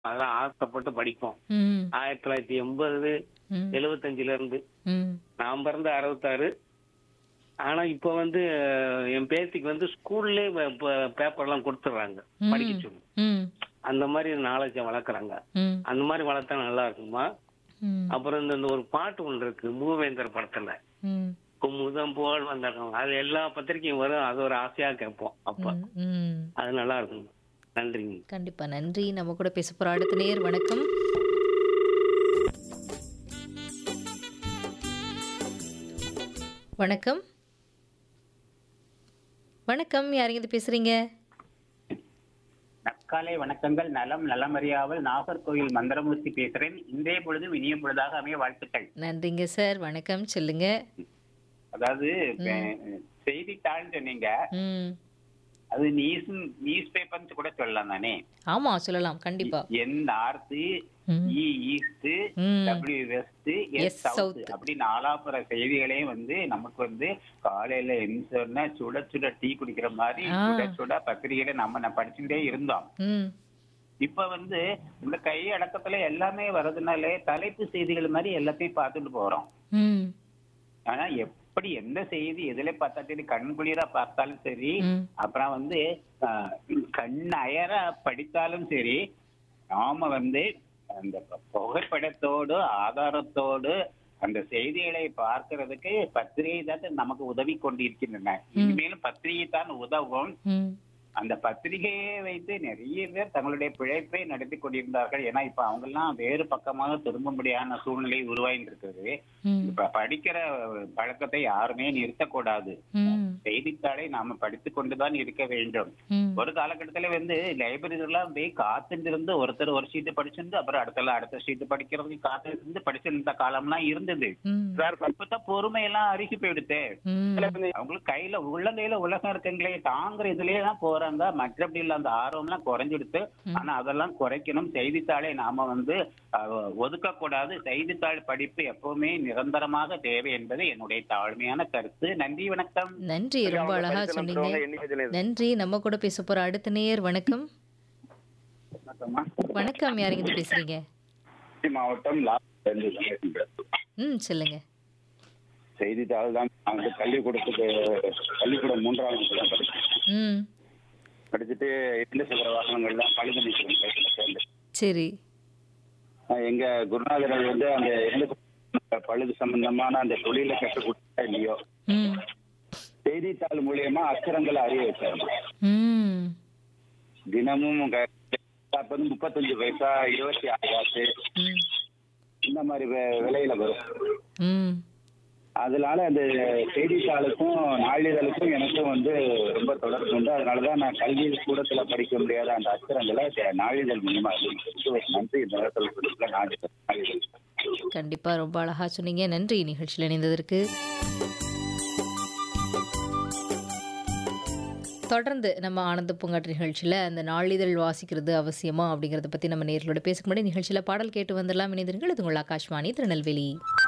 அதெல்லாம் ஆசைப்பட்டு படிப்போம் ம் ஆயிரத்தி தொள்ளாயிரத்தி எண்பது ம் எழுபத்தஞ்சுல இருந்து ம் நான் பிறந்த அறுபத்தாறு ஆனா இப்ப வந்து அஹ், என் பேத்திக்கு வந்து ஸ்கூல்லே பேப்பர் எல்லாம் கொடுத்துட்றாங்க ம். படிக்க சொல்லி ம் அந்த மாதிரி நாலேஜை வளர்க்குறாங்க ம் அந்த மாதிரி வளர்த்தா நல்லா இருக்குமா ம் அப்புறம் இந்த இந்த ஒரு பாட்டு ஒன்று இருக்கு மூவேந்தர் படத்துல ம் குமுதம் போல் வந்தாங்க அது எல்லா பத்திரிக்கையும் வரும் அது ஒரு ஆசையா கேட்போம் அப்ப ம், ம் அது நல்லா இருக்கும் நன்றிங்க கண்டிப்பா நன்றி நம்ம கூட பேச போற அடுத்த நேர் வணக்கம் வணக்கம் வணக்கம் யாருங்க இது பேசுறீங்க நக்காலை வணக்கங்கள் நலம் நலமறியாமல் நாகர்கோவில் மந்திரமூர்த்தி பேசுறேன் இன்றைய பொழுது இனிய பொழுதாக அமைய வாழ்த்துக்கள் நன்றிங்க சார் வணக்கம் சொல்லுங்க அதாவது அஹ், செய்தித்தாள் சொன்னீங்க ம் அது நியூஸ் நியூஸ் பேப்பர்னு கூட சொல்லலாம் தானே ஆமா சொல்லலாம் கண்டிப்பா என் நார்த் ம். இ ஈஸ்ட் ம். W west Yes, S south south. அப்படி நாலாப்புற செய்திகளையும் வந்து நமக்கு வந்து காலையில எந்திரிச்சோன்னா சுட சுட டீ குடிக்கிற மாதிரி ஆ. சுட சுட பத்திரிகையில நம்ம நான் படிச்சுட்டே இருந்தோம் ம் இப்ப வந்து இந்த கை அடக்கத்துல எல்லாமே வர்றதுனால தலைப்பு செய்திகள் மாதிரி எல்லாத்தையும் பார்த்துட்டு போறோம் ம் ஆனா எப்படி எந்த செய்தி எதுல பார்த்தா சரி கண் குளிரா பார்த்தாலும் சரி ம் அப்புறம் வந்து ஆஹ், கண் அயர படித்தாலும் சரி நாம வந்து அந்த புகைப்படத்தோடு ஆதாரத்தோடு அந்த செய்திகளை பார்க்கிறதுக்கு பத்திரிகை தான் நமக்கு உதவி கொண்டிருக்கின்றன இனிமேலும் பத்திரிகை தான் உதவும் ம் அந்த பத்திரிகையை வைத்து நிறைய பேர் தங்களுடைய பிழைப்பை நடத்தி கொண்டிருந்தார்கள் ஏன்னா இப்ப அவங்க எல்லாம் வேறு பக்கமாக திரும்பும்படியான சூழ்நிலை உருவாகிட்டு இருக்கிறது ம் இப்ப படிக்கிற பழக்கத்தை யாருமே நிறுத்தக்கூடாது ம் செய்தித்தாளை நாம படித்துக் கொண்டுதான் இருக்க வேண்டும் ம் ஒரு காலகட்டத்துல வந்து லைப்ரரி எல்லாம் போய் காத்துட்டு இருந்து ஒருத்தர் ஒரு ஷீட் படிச்சிருந்து அப்புறம் அடுத்த அடுத்த ஷீட் படிக்கிறதுக்கு காத்துட்டு இருந்து படிச்சிருந்த காலம்லாம் இருந்தது ம் இப்பதான் பொறுமை எல்லாம் அருகி போயிடுத்து ம் அவங்களுக்கு கையில உள்ளங்கையில உலகம் இருக்குங்களே தாங்குற இதுலயே தான் போறாங்க மற்றபடி இல்ல அந்த ஆர்வம் எல்லாம் குறைஞ்சிடுத்து ஆனா அதெல்லாம் குறைக்கணும் செய்தித்தாளை நாம வந்து ஒதுக்க கூடாது செய்தித்தாள் படிப்பு எப்பவுமே நிரந்தரமாக தேவை என்பது என்னுடைய தாழ்மையான கருத்து நன்றி வணக்கம் நன்றி ரொம்ப அழகா சொன்னீங்க நன்றி நம்ம கூட பேச போற அடுத்த நேயர் வணக்கம் வணக்கம்மா. வணக்கம் யாருங்க இது பேசுறீங்க திருச்சி மாவட்டம் லாஸ்ட் ம் சொல்லுங்க செய்தித்தாள் தான் நான் வந்து பள்ளிக்கூடத்துக்கு பள்ளிக்கூடம் மூன்றாம் வகுப்பு தான் படிச்சேன் ம் படிச்சுட்டு இரண்டு சக்கர வாகனங்கள்லாம் பழுது நிற்கிறேன் பைக்கில் சேர்ந்து சரி ஆஹ் எங்க குருநாதர்கள் வந்து அந்த இரண்டு சக்கர பழுது சம்பந்தமான அந்த தொழிலை கற்றுக் கொடுத்தா இல்லையோ ம் செய்தித்தாள் மூலியமா அக்ஷரங்களை அறிய வச்சாங்க ம் தினமும் க- அப்ப வந்து முப்பத்தஞ்சு பைசா இருபத்தி ஆறு காசு ம் இந்த மாதிரி வி- விலையில வரும் ம் அதனால அந்த செய்தித்தாளுக்கும் நாளிதழுக்கும் எனக்கும் வந்து ரொம்ப தொடர்பு உண்டு அதனாலதான் நான் கல்வி கூடத்துல படிக்க முடியாத அந்த அச்சரங்களை தே- நாளிதழ் மூலியமா அறிவிக்கிறதுக்கு ஒரு நன்றி இந்த நேரத்தில் கொடுக்கல நாளிதழ் நாளிதழ் கண்டிப்பா ரொம்ப அழகா சொன்னீங்க நன்றி நிகழ்ச்சியில் இணைந்ததற்கு தொடர்ந்து நம்ம ஆனந்த பூங்காற்று நிகழ்ச்சியில் அந்த நாளிதழ் வாசிக்கிறது அவசியமா அப்படிங்கிறத பற்றி நம்ம நேர்களோட பேசுக்கு முன்னாடி நிகழ்ச்சியில் பாடல் கேட்டு வந்துடலாம் இணைந்திருங்கள் இது உங்கள் ஆகாஷ்வாணி திருநெல்வேலி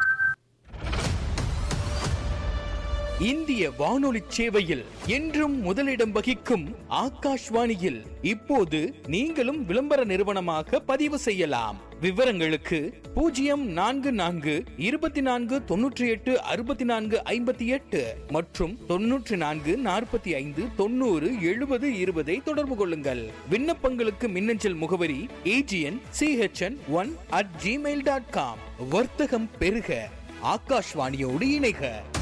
இந்திய வானொலி சேவையில் என்றும் முதலிடம் வகிக்கும் ஆகாஷ்வாணியில் இப்போது நீங்களும் விளம்பர நிறுவனமாக பதிவு செய்யலாம் விவரங்களுக்கு பூஜ்ஜியம் நான்கு நான்கு இருபத்தி நான்கு தொன்னூற்றி எட்டு அறுபத்தி நான்கு ஐம்பத்தி எட்டு மற்றும் தொன்னூற்றி நான்கு நாற்பத்தி ஐந்து தொண்ணூறு எழுபது இருபதை தொடர்பு கொள்ளுங்கள் விண்ணப்பங்களுக்கு மின்னஞ்சல் முகவரி AGN CHN one at Gmail dot com வர்த்தகம் பெருக ஆகாஷ்வாணியோடு இணைக